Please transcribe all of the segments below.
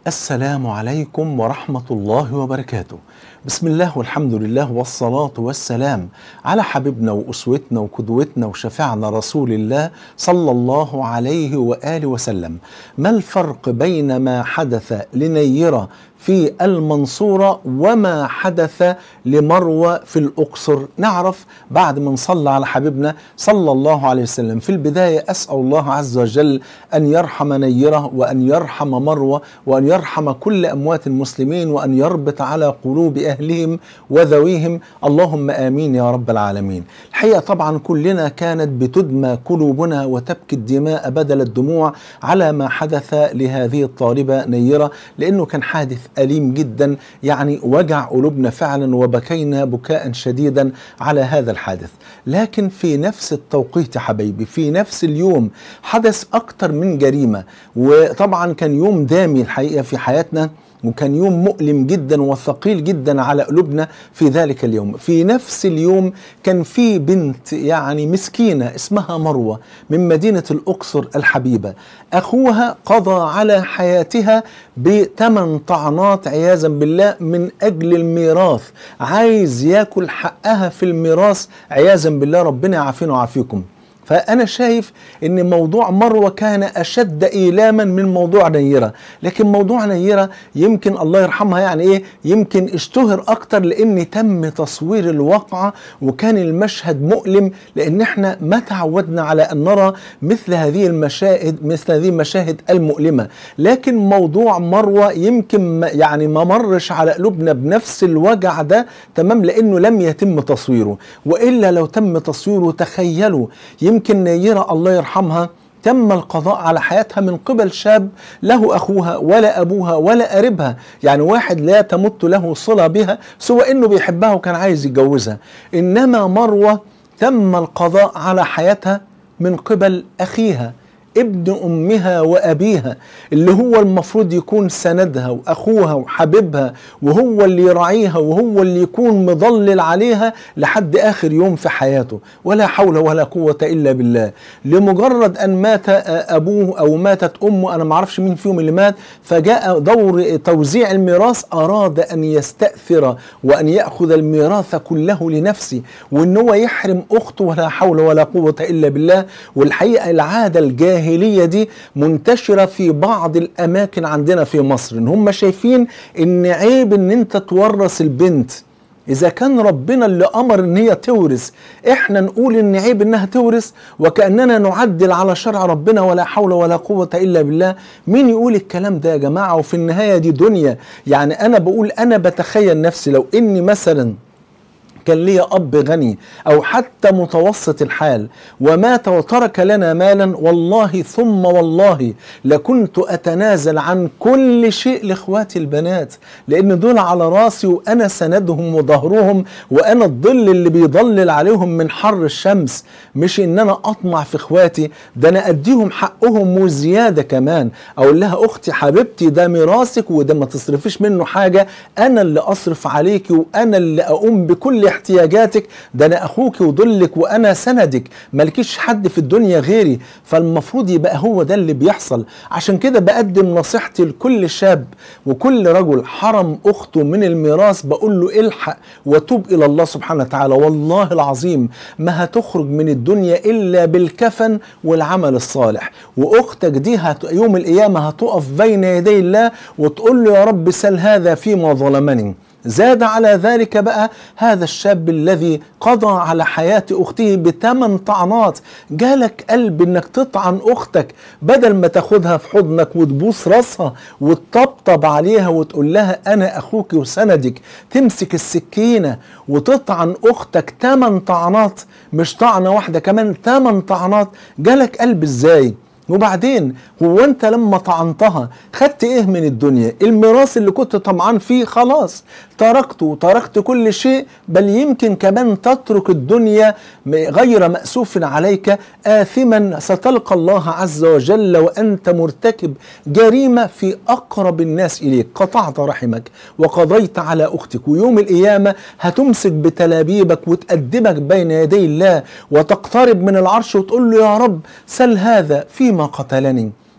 السلام عليكم ورحمة الله وبركاته. بسم الله والحمد لله والصلاة والسلام على حبيبنا وأسوتنا وقدوتنا وشفيعنا رسول الله صلى الله عليه وآله وسلم. ما الفرق بين ما حدث لنيرة في المنصورة وما حدث لمروة في الأقصر نعرف بعد ما نصلى على حبيبنا صلى الله عليه وسلم في البداية أسأل الله عز وجل أن يرحم نيرة وأن يرحم مروة وأن يرحم كل أموات المسلمين وأن يربط على قلوب أهلهم وذويهم اللهم آمين يا رب العالمين الحقيقة طبعا كلنا كانت بتدمى قلوبنا وتبكي الدماء بدل الدموع على ما حدث لهذه الطالبة نيرة لأنه كان حادث أليم جدا يعني وجع قلوبنا فعلا وبكينا بكاء شديدا على هذا الحادث لكن في نفس التوقيت يا حبايبي في نفس اليوم حدث أكتر من جريمة وطبعا كان يوم دامي الحقيقة في حياتنا وكان يوم مؤلم جدا وثقيل جدا على قلوبنا في ذلك اليوم في نفس اليوم كان في بنت يعني مسكينة اسمها مروة من مدينة الأقصر الحبيبة أخوها قضى على حياتها بثمان طعنات عياذا بالله من أجل الميراث عايز ياكل حقها في الميراث عياذا بالله ربنا يعافينا ويعافيكم فأنا شايف إن موضوع مروة كان أشد إيلاما من موضوع نيرة، لكن موضوع نيرة يمكن الله يرحمها يعني إيه؟ يمكن اشتهر أكتر لأن تم تصوير الواقعة وكان المشهد مؤلم لأن إحنا ما تعودنا على أن نرى مثل هذه المشاهد مثل هذه المشاهد المؤلمة، لكن موضوع مروة يمكن يعني ما مرش على قلوبنا بنفس الوجع ده تمام لأنه لم يتم تصويره، وإلا لو تم تصويره تخيلوا يمكن نيرة الله يرحمها تم القضاء على حياتها من قبل شاب له أخوها ولا أبوها ولا قريبها يعني واحد لا تمت له صلة بها سوى أنه بيحبها وكان عايز يتجوزها إنما مروة تم القضاء على حياتها من قبل أخيها ابن امها وابيها اللي هو المفروض يكون سندها واخوها وحبيبها وهو اللي يراعيها وهو اللي يكون مضلل عليها لحد اخر يوم في حياته ولا حول ولا قوه الا بالله لمجرد ان مات ابوه او ماتت امه انا ما اعرفش مين فيهم اللي مات فجاء دور توزيع الميراث اراد ان يستاثر وان ياخذ الميراث كله لنفسه وان هو يحرم اخته ولا حول ولا قوه الا بالله والحقيقه العاده الجاهليه الجاهليه دي منتشره في بعض الاماكن عندنا في مصر ان هم شايفين ان عيب ان انت تورث البنت إذا كان ربنا اللي أمر إن هي تورث، إحنا نقول إن عيب إنها تورث وكأننا نعدل على شرع ربنا ولا حول ولا قوة إلا بالله، مين يقول الكلام ده يا جماعة؟ وفي النهاية دي دنيا، يعني أنا بقول أنا بتخيل نفسي لو إني مثلاً كان لي أب غني أو حتى متوسط الحال ومات وترك لنا مالا والله ثم والله لكنت أتنازل عن كل شيء لإخواتي البنات لأن دول على راسي وأنا سندهم وظهرهم وأنا الظل اللي بيضلل عليهم من حر الشمس مش إن أنا أطمع في إخواتي ده أنا أديهم حقهم وزيادة كمان أقول لها أختي حبيبتي ده ميراثك وده ما تصرفيش منه حاجة أنا اللي أصرف عليك وأنا اللي أقوم بكل احتياجاتك ده انا اخوك وضلك وانا سندك مالكيش حد في الدنيا غيري فالمفروض يبقى هو ده اللي بيحصل عشان كده بقدم نصيحتي لكل شاب وكل رجل حرم اخته من الميراث بقول له الحق وتوب الى الله سبحانه وتعالى والله العظيم ما هتخرج من الدنيا الا بالكفن والعمل الصالح واختك دي هت يوم القيامه هتقف بين يدي الله وتقول له يا رب سل هذا فيما ظلمني زاد على ذلك بقى هذا الشاب الذي قضى على حياة أخته بثمان طعنات جالك قلب انك تطعن أختك بدل ما تاخدها في حضنك وتبوس راسها وتطبطب عليها وتقول لها أنا أخوك وسندك تمسك السكينة وتطعن أختك ثمان طعنات مش طعنة واحدة كمان ثمان طعنات جالك قلب ازاي وبعدين هو انت لما طعنتها خدت ايه من الدنيا الميراث اللي كنت طمعان فيه خلاص تركته وتركت كل شيء بل يمكن كمان تترك الدنيا غير مأسوف عليك آثما ستلقى الله عز وجل وأنت مرتكب جريمة في أقرب الناس إليك قطعت رحمك وقضيت على أختك ويوم القيامة هتمسك بتلابيبك وتأدبك بين يدي الله وتقترب من العرش وتقول له يا رب سل هذا فيما قتلني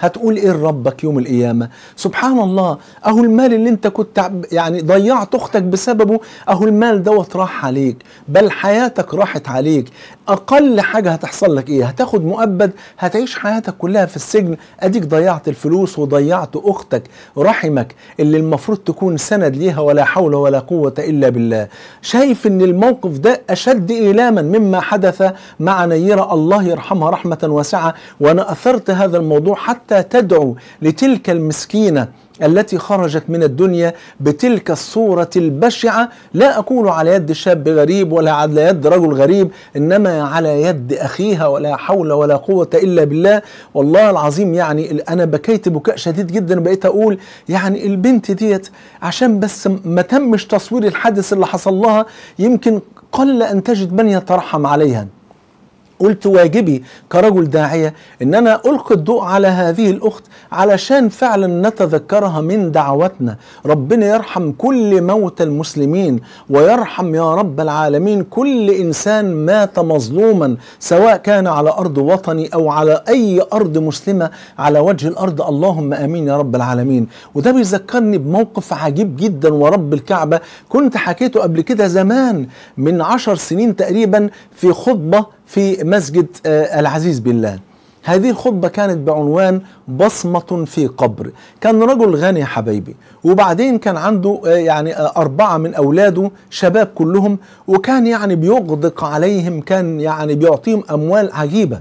هتقول ايه لربك يوم القيامه سبحان الله اهو المال اللي انت كنت يعني ضيعت اختك بسببه اهو المال دوت راح عليك بل حياتك راحت عليك اقل حاجه هتحصل لك ايه هتاخد مؤبد هتعيش حياتك كلها في السجن اديك ضيعت الفلوس وضيعت اختك رحمك اللي المفروض تكون سند ليها ولا حول ولا قوه الا بالله شايف ان الموقف ده اشد ايلاما مما حدث مع نيره الله يرحمها رحمه واسعه وانا اثرت هذا الموضوع حتى تدعو لتلك المسكينه التي خرجت من الدنيا بتلك الصورة البشعة لا أقول على يد شاب غريب ولا على يد رجل غريب إنما على يد أخيها ولا حول ولا قوة إلا بالله والله العظيم يعني أنا بكيت بكاء شديد جدا بقيت أقول يعني البنت ديت عشان بس ما تمش تصوير الحادث اللي حصل لها يمكن قل أن تجد من يترحم عليها قلت واجبي كرجل داعيه ان انا القي الضوء على هذه الاخت علشان فعلا نتذكرها من دعواتنا ربنا يرحم كل موتى المسلمين ويرحم يا رب العالمين كل انسان مات مظلوما سواء كان على ارض وطني او على اي ارض مسلمه على وجه الارض اللهم امين يا رب العالمين وده بيذكرني بموقف عجيب جدا ورب الكعبه كنت حكيته قبل كده زمان من عشر سنين تقريبا في خطبه في مسجد العزيز بالله هذه الخطبة كانت بعنوان بصمة في قبر كان رجل غني يا حبايبي وبعدين كان عنده يعني أربعة من أولاده شباب كلهم وكان يعني بيغدق عليهم كان يعني بيعطيهم أموال عجيبة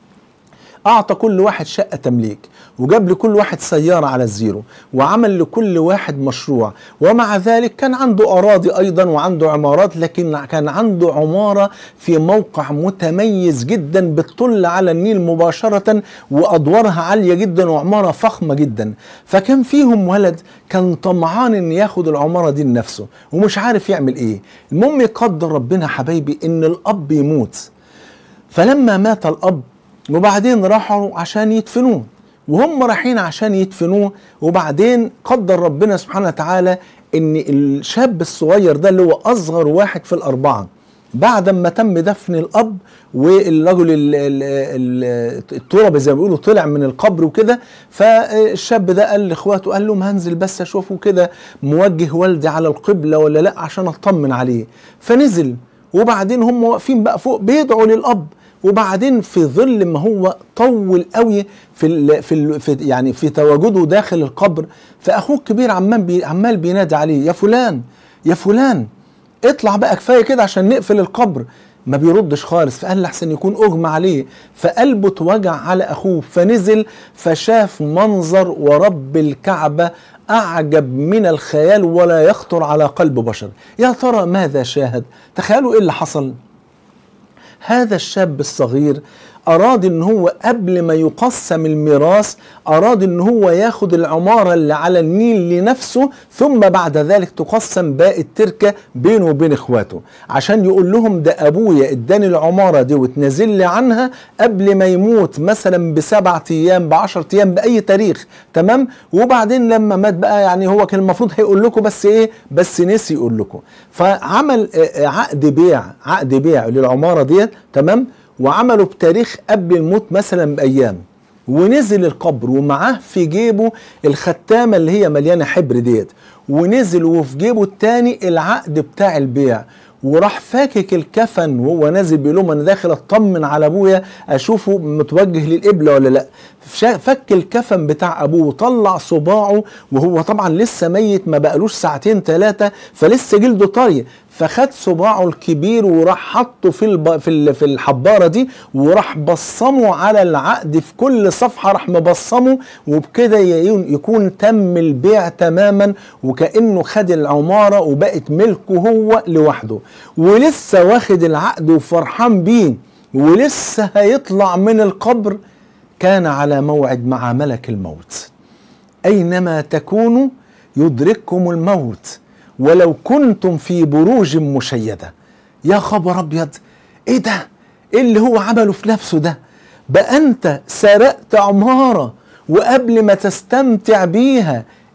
أعطى كل واحد شقة تمليك وجاب لكل واحد سيارة على الزيرو وعمل لكل واحد مشروع ومع ذلك كان عنده أراضي أيضا وعنده عمارات لكن كان عنده عمارة في موقع متميز جدا بتطل على النيل مباشرة وأدوارها عالية جدا وعمارة فخمة جدا فكان فيهم ولد كان طمعان ان ياخد العمارة دي لنفسه ومش عارف يعمل ايه المهم يقدر ربنا حبايبي ان الأب يموت فلما مات الأب وبعدين راحوا عشان يدفنوه وهم رايحين عشان يدفنوه وبعدين قدر ربنا سبحانه وتعالى ان الشاب الصغير ده اللي هو اصغر واحد في الاربعه بعد ما تم دفن الاب والرجل التراب زي ما بيقولوا طلع من القبر وكده فالشاب ده قال لاخواته قال لهم هنزل بس اشوفه كده موجه والدي على القبله ولا لا عشان اطمن عليه فنزل وبعدين هم واقفين بقى فوق بيدعوا للاب وبعدين في ظل ما هو طول قوي في ال في, ال في يعني في تواجده داخل القبر فاخوه الكبير عمال بي عمال بينادي عليه يا فلان يا فلان اطلع بقى كفايه كده عشان نقفل القبر ما بيردش خالص فقال لحسن يكون اغمى عليه فقلبه اتوجع على اخوه فنزل فشاف منظر ورب الكعبه اعجب من الخيال ولا يخطر على قلب بشر يا ترى ماذا شاهد تخيلوا ايه اللي حصل هذا الشاب الصغير أراد إن هو قبل ما يقسم الميراث أراد إن هو ياخد العمارة اللي على النيل لنفسه ثم بعد ذلك تقسم باقي التركة بينه وبين إخواته عشان يقول لهم ده أبويا إداني العمارة دي وتنازل لي عنها قبل ما يموت مثلا بسبعة أيام بعشرة أيام بأي تاريخ تمام وبعدين لما مات بقى يعني هو كان المفروض هيقول لكم بس إيه بس نسي يقول لكم فعمل عقد بيع عقد بيع للعمارة ديت تمام وعمله بتاريخ قبل الموت مثلا بايام ونزل القبر ومعاه في جيبه الختامه اللي هي مليانه حبر ديت ونزل وفي جيبه التاني العقد بتاع البيع وراح فاكك الكفن وهو نازل بيقول لهم انا داخل اطمن على ابويا اشوفه متوجه للقبله ولا لا فك الكفن بتاع ابوه وطلع صباعه وهو طبعا لسه ميت ما بقالوش ساعتين ثلاثه فلسه جلده طري فخد صباعه الكبير وراح حطه في الب... في ال... في الحباره دي وراح بصمه على العقد في كل صفحه راح مبصمه وبكده يكون تم البيع تماما وكانه خد العماره وبقت ملكه هو لوحده ولسه واخد العقد وفرحان بيه ولسه هيطلع من القبر كان على موعد مع ملك الموت اينما تكونوا يدرككم الموت ولو كنتم في بروج مشيده يا خبر ابيض ايه ده ايه اللي هو عمله في نفسه ده بقى انت سرقت عماره وقبل ما تستمتع بيها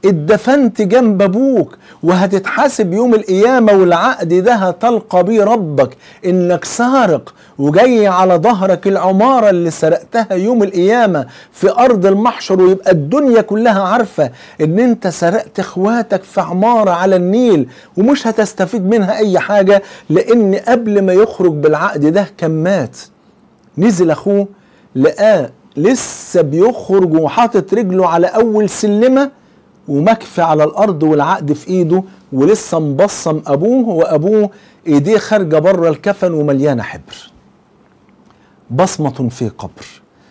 اتدفنت جنب ابوك وهتتحاسب يوم القيامه والعقد ده هتلقى بيه ربك انك سارق وجاي على ظهرك العماره اللي سرقتها يوم القيامه في ارض المحشر ويبقى الدنيا كلها عارفه ان انت سرقت اخواتك في عماره على النيل ومش هتستفيد منها اي حاجه لان قبل ما يخرج بالعقد ده كان مات نزل اخوه لقاه لسه بيخرج وحاطط رجله على اول سلمه ومكفي على الارض والعقد في ايده ولسه مبصم ابوه وابوه ايديه خارجه بره الكفن ومليانه حبر بصمه في قبر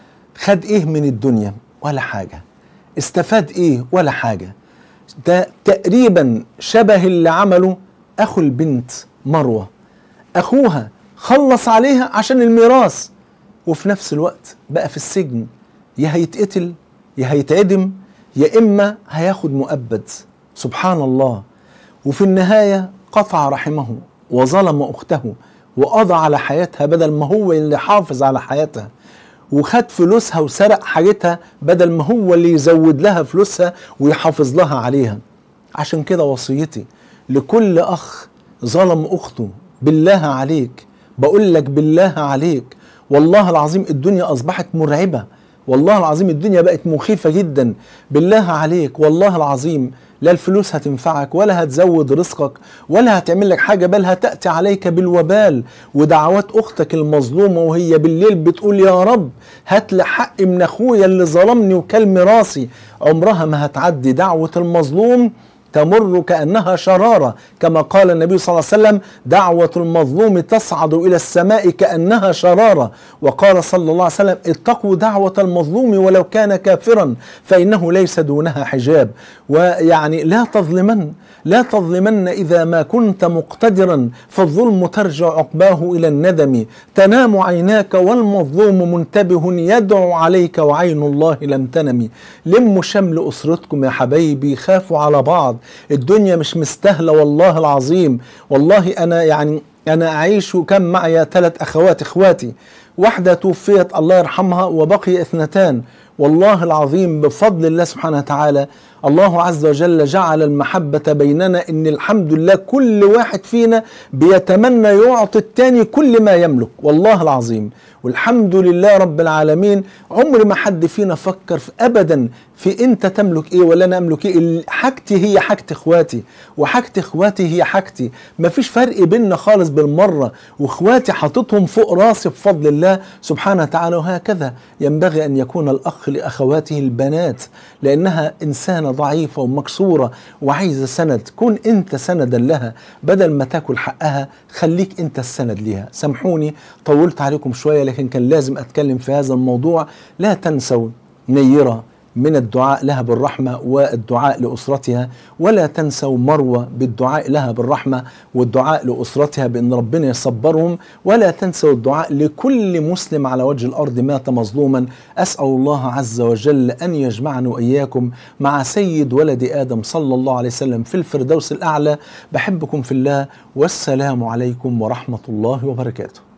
خد ايه من الدنيا ولا حاجه استفاد ايه ولا حاجه ده تقريبا شبه اللي عمله اخو البنت مروه اخوها خلص عليها عشان الميراث وفي نفس الوقت بقى في السجن يا هيتقتل يا هيتعدم يا اما هياخد مؤبد سبحان الله وفي النهايه قطع رحمه وظلم اخته وقضى على حياتها بدل ما هو اللي حافظ على حياتها وخد فلوسها وسرق حاجتها بدل ما هو اللي يزود لها فلوسها ويحافظ لها عليها عشان كده وصيتي لكل اخ ظلم اخته بالله عليك بقول لك بالله عليك والله العظيم الدنيا اصبحت مرعبه والله العظيم الدنيا بقت مخيفه جدا بالله عليك والله العظيم لا الفلوس هتنفعك ولا هتزود رزقك ولا هتعمل لك حاجه بل هتاتي عليك بالوبال ودعوات اختك المظلومه وهي بالليل بتقول يا رب هات لي حق من اخويا اللي ظلمني وكل ميراثي عمرها ما هتعدي دعوه المظلوم تمر كانها شراره كما قال النبي صلى الله عليه وسلم دعوه المظلوم تصعد الى السماء كانها شراره وقال صلى الله عليه وسلم اتقوا دعوه المظلوم ولو كان كافرا فانه ليس دونها حجاب ويعني لا تظلمن لا تظلمن اذا ما كنت مقتدرا فالظلم ترجع عقباه الى الندم تنام عيناك والمظلوم منتبه يدعو عليك وعين الله لم تنم لموا شمل اسرتكم يا حبايبي خافوا على بعض الدنيا مش مستاهله والله العظيم والله انا يعني انا اعيش كم معي ثلاث اخوات اخواتي واحده توفيت الله يرحمها وبقي اثنتان والله العظيم بفضل الله سبحانه وتعالى الله عز وجل جعل المحبة بيننا إن الحمد لله كل واحد فينا بيتمنى يعطي التاني كل ما يملك والله العظيم والحمد لله رب العالمين عمر ما حد فينا فكر في أبدا في أنت تملك إيه ولا أنا أملك إيه حاجتي هي حاجة إخواتي وحاجة إخواتي هي حاجتي مفيش فرق بيننا خالص بالمرة وإخواتي حاططهم فوق راسي بفضل الله سبحانه وتعالى وهكذا ينبغي أن يكون الأخ لأخواته البنات لأنها إنسانة ضعيفة ومكسورة وعايزة سند كن أنت سندا لها بدل ما تاكل حقها خليك أنت السند ليها سامحوني طولت عليكم شوية لكن كان لازم أتكلم في هذا الموضوع لا تنسوا نيرة من الدعاء لها بالرحمة والدعاء لأسرتها ولا تنسوا مروة بالدعاء لها بالرحمة والدعاء لأسرتها بأن ربنا يصبرهم ولا تنسوا الدعاء لكل مسلم على وجه الأرض مات مظلوما أسأل الله عز وجل أن يجمعنا وإياكم مع سيد ولد آدم صلى الله عليه وسلم في الفردوس الأعلى بحبكم في الله والسلام عليكم ورحمة الله وبركاته